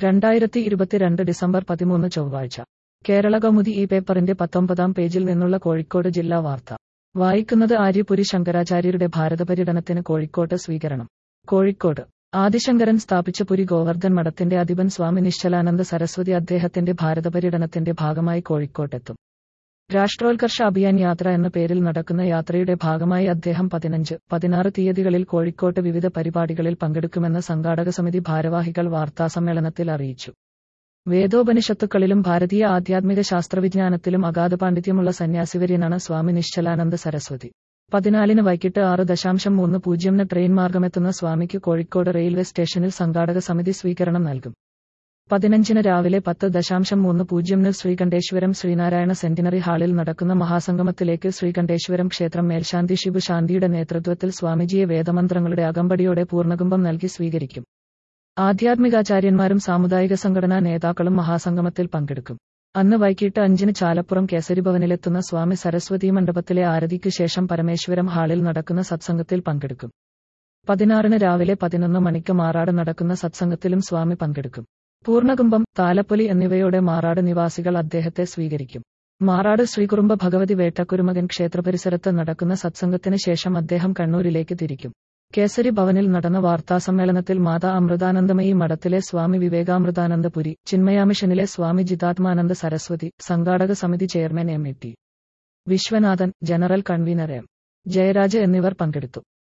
രണ്ടായിരത്തി ഇരുപത്തിരണ്ട് ഡിസംബർ പതിമൂന്ന് ചൊവ്വാഴ്ച കേരള കൗമുദി ഈ പേപ്പറിന്റെ പത്തൊമ്പതാം പേജിൽ നിന്നുള്ള കോഴിക്കോട് ജില്ലാ വാർത്ത വായിക്കുന്നത് ആര്യപുരി ശങ്കരാചാര്യരുടെ ഭാരതപര്യടനത്തിന് കോഴിക്കോട്ട് സ്വീകരണം കോഴിക്കോട് ആദിശങ്കരൻ സ്ഥാപിച്ച പുരി ഗോവർദ്ധൻ മഠത്തിന്റെ അധിപൻ സ്വാമി നിശ്ചലാനന്ദ സരസ്വതി അദ്ദേഹത്തിന്റെ ഭാരതപര്യടനത്തിന്റെ ഭാഗമായി കോഴിക്കോട്ടെത്തും രാഷ്ട്രോത്കർഷ അഭിയാൻ യാത്ര എന്ന പേരിൽ നടക്കുന്ന യാത്രയുടെ ഭാഗമായി അദ്ദേഹം പതിനഞ്ച് പതിനാറ് തീയതികളിൽ കോഴിക്കോട്ട് വിവിധ പരിപാടികളിൽ പങ്കെടുക്കുമെന്ന് സംഘാടക സമിതി ഭാരവാഹികൾ വാർത്താസമ്മേളനത്തിൽ അറിയിച്ചു വേദോപനിഷത്തുക്കളിലും ഭാരതീയ ആധ്യാത്മിക ശാസ്ത്രവിജ്ഞാനത്തിലും അഗാധ പാണ്ഡിത്യമുള്ള സന്യാസിവര്യനാണ് സ്വാമി നിശ്ചലാനന്ദ സരസ്വതി പതിനാലിന് വൈകിട്ട് ആറ് ദശാംശം മൂന്ന് പൂജ്യമിന് ട്രെയിൻ മാർഗമെത്തുന്ന സ്വാമിക്ക് കോഴിക്കോട് റെയിൽവേ സ്റ്റേഷനിൽ സംഘാടക സമിതി സ്വീകരണം നൽകും പതിനഞ്ചിന് രാവിലെ പത്ത് ദശാംശം മൂന്ന് പൂജ്യമിന് ശ്രീകണ്ഠേശ്വരം ശ്രീനാരായണ സെന്റിനറി ഹാളിൽ നടക്കുന്ന മഹാസംഗമത്തിലേക്ക് ശ്രീകണ്ഠേശ്വരം ക്ഷേത്രം മേൽശാന്തി ശിവ ശാന്തിയുടെ നേതൃത്വത്തിൽ സ്വാമിജിയെ വേദമന്ത്രങ്ങളുടെ അകമ്പടിയോടെ പൂർണ്ണകുംഭം നൽകി സ്വീകരിക്കും ആധ്യാത്മികാചാര്യന്മാരും സാമുദായിക സംഘടനാ നേതാക്കളും മഹാസംഗമത്തിൽ പങ്കെടുക്കും അന്ന് വൈകിട്ട് അഞ്ചിന് ചാലപ്പുറം കേസരിഭവനിലെത്തുന്ന സ്വാമി സരസ്വതി മണ്ഡപത്തിലെ ആരതിക്ക് ശേഷം പരമേശ്വരം ഹാളിൽ നടക്കുന്ന സത്സംഗത്തിൽ പങ്കെടുക്കും പതിനാറിന് രാവിലെ പതിനൊന്ന് മണിക്ക് മാറാട് നടക്കുന്ന സത്സംഗത്തിലും സ്വാമി പങ്കെടുക്കും പൂർണ്ണകുംഭം താലപ്പൊലി എന്നിവയോടെ മാറാട് നിവാസികൾ അദ്ദേഹത്തെ സ്വീകരിക്കും മാറാട് ശ്രീകുറുമ്പ ഭഗവതി വേട്ടക്കുരുമകൻ ക്ഷേത്രപരിസരത്ത് നടക്കുന്ന സത്സംഗത്തിന് ശേഷം അദ്ദേഹം കണ്ണൂരിലേക്ക് തിരിക്കും കേസരി ഭവനിൽ നടന്ന വാർത്താസമ്മേളനത്തിൽ മാതാ അമൃതാനന്ദമയി മഠത്തിലെ സ്വാമി വിവേകാമൃതാനന്ദപുരി ചിന്മയാമിഷനിലെ സ്വാമി ജിതാത്മാനന്ദ സരസ്വതി സംഘാടക സമിതി chairman M A T Viswanathan general convener M Jayaraj എന്നിവർ പങ്കെടുത്തു